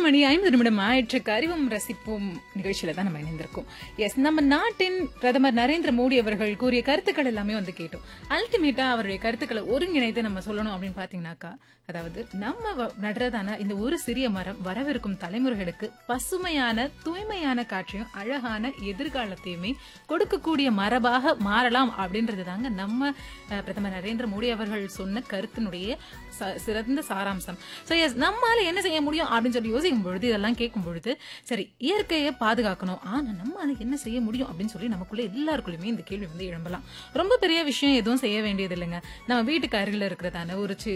மணி ஐம்பது நிமிடம் ஆயிற்று அறிவும் ரசிப்போம் நிகழ்ச்சியில தான் நம்ம இணைந்திருக்கோம் எஸ் நம்ம நாட்டின் பிரதமர் நரேந்திர மோடி அவர்கள் கூறிய கருத்துக்கள் எல்லாமே வந்து கேட்டோம் அல்டிமேட்டா அவருடைய கருத்துக்களை ஒருங்கிணைத்து நம்ம சொல்லணும் அப்படின்னு பாத்தீங்கன்னாக்கா அதாவது நம்ம வ- நடுறதான இந்த ஒரு சிறிய மரம் வரவிருக்கும் தலைமுறைகளுக்கு பசுமையான தூய்மையான காற்றையும் அழகான எதிர்காலத்தையுமே கொடுக்கக்கூடிய மரபாக மாறலாம் அப்படின்றது தாங்க நம்ம அஹ், பிரதமர் நரேந்திர மோடி அவர்கள் சொன்ன கருத்தினுடைய ச- சிறந்த சாராம்சம் ஸோ எஸ் நம்மால என்ன செய்ய முடியும் அப்படின்னு சொல்லி யோசிக்கும் பொழுது இதெல்லாம் கேட்கும் பொழுது சரி இயற்கையை பாதுகாக்கணும் ஆனா நம்மால என்ன செய்ய முடியும் அப்படின்னு சொல்லி நமக்குள்ள எல்லாருக்குள்ளயுமே இந்த கேள்வி வந்து எழும்பலாம் ரொம்ப பெரிய விஷயம் எதுவும் செய்ய வேண்டியது இல்லைங்க நம்ம வீட்டுக்கு அருகில் இருக்கிறதான ஒரு சி-